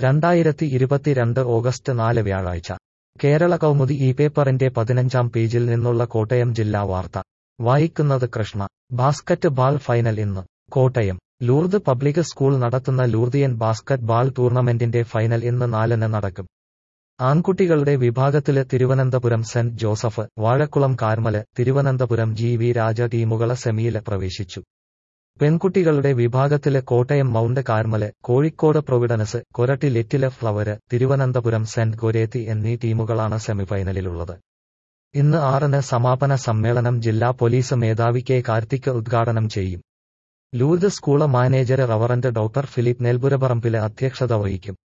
രണ്ടായിരത്തി ഇരുപത്തിരണ്ട് ഓഗസ്റ്റ് നാല് വ്യാഴാഴ്ച കേരള കൗമുദി ഈ പേപ്പറിന്റെ പതിനഞ്ചാം പേജിൽ നിന്നുള്ള കോട്ടയം ജില്ലാ വാർത്ത വായിക്കുന്നത് കൃഷ്ണ ബാസ്കറ്റ് ബാൾ ഫൈനൽ ഇന്ന് കോട്ടയം ലൂർദ് പബ്ലിക് സ്കൂൾ നടത്തുന്ന ലൂർദിയൻ ബാസ്കറ്റ് ബാൾ ടൂർണമെന്റിന്റെ ഫൈനൽ ഇന്ന് നാലിന് നടക്കും ആൺകുട്ടികളുടെ വിഭാഗത്തില് Thiruvananthapuram Saint Joseph Vazhakulam Carmel Thiruvananthapuram G V Raja ടീമുകള് സെമിയില് പ്രവേശിച്ചു പെൺകുട്ടികളുടെ വിഭാഗത്തില് Kottayam Mount Carmel Kozhikode Providence Koratty Little Flower Thiruvananthapuram Saint Goretti എന്നീ ടീമുകളാണ് സെമിഫൈനലിലുള്ളത് ഇന്ന് ആറിന് സമാപന സമ്മേളനം ജില്ലാ പോലീസ് മേധാവി കെ കാർത്തിക് ഉദ്ഘാടനം ചെയ്യും Lourdes school manager reverend doctor Philip Nelpuraparambil അധ്യക്ഷത വഹിക്കും